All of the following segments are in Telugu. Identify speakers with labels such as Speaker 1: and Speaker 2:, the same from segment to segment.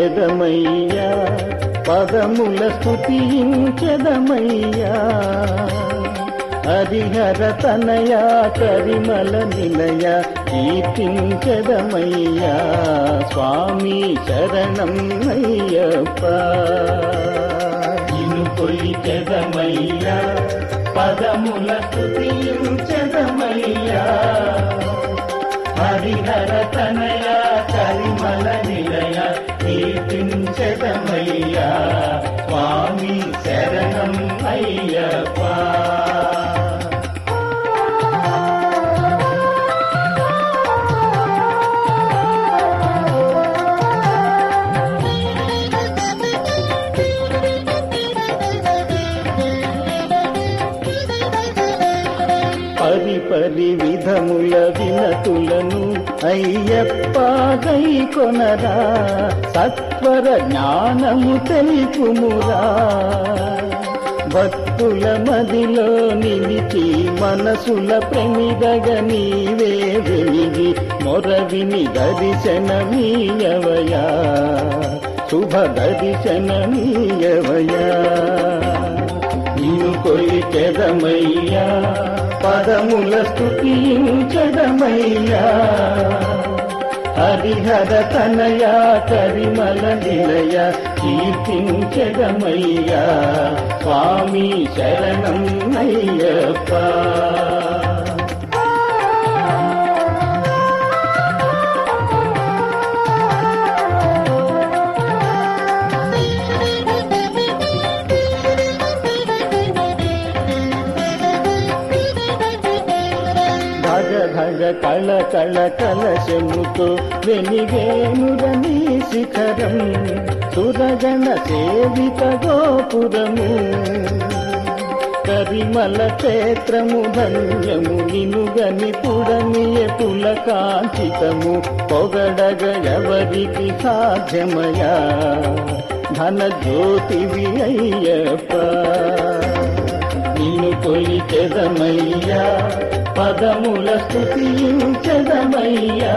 Speaker 1: కొలిచెదమయ్యా పదముల స్తుతించెదమయ్యా హరిహర తనయ కరిమల నిలయ కీర్తించెదమయ్యా స్వామి శరణం అయ్యప్ప ఇను కొలిచెదమయ్యా పదముల స్తుతించెదమయ్యా హరిహర తనయ కరిమల నిలయ కీర్తించదమయ్యా స్వామి శరణం అయ్యప్ప పరి పరి విధముల వినతులను అయ్యప్ప గై కొనరా సత్వర జ్ఞానము తెలుపుమురా భక్తుల మదిలో నిలిచి మనసుల ప్రమిదగ నీవే వెలిగి మొరవిని దర్శనమీయవయా శుభ దర్శనమీయవయా నిన్ను కొలిచెదమయ్యా పదముల స్తుతించదమయ్యా హరిహర తనయ కరిమల నిలయ కీర్తించదమయ్యా స్వామి శరణం అయ్యప్ప ధగ ధగ కళ కళ కలశముతో వెనిగేనురని శిఖరం సురగణ సేవిత గోపురము కరిమల క్షేత్రము ధన్యము నినుగని పుడమియ పులకాంచితము పొగడగ ఎవరికి సాధ్యమయా ధన జ్యోతివి అయ్యప్ప నిన్ను కొలిచెదమయ్యా పదముల స్థుతించదమయ్యా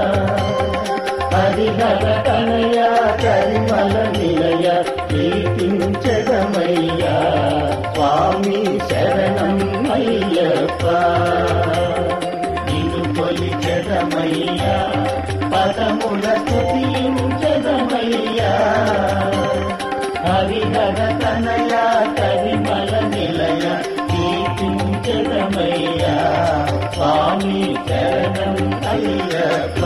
Speaker 1: హరిహర తనయ కరిమల నిలయ కీర్తించదమయ్యా స్వామి శరణం అయ్యప్ప నిన్ను కొలిచెదమయ్యా పదముల స్థుతించదమయ్యా హరిహర తనయ కరిమల నిలయ కీర్తించదమయ్యా స్వామి శరణం అయ్యప్ప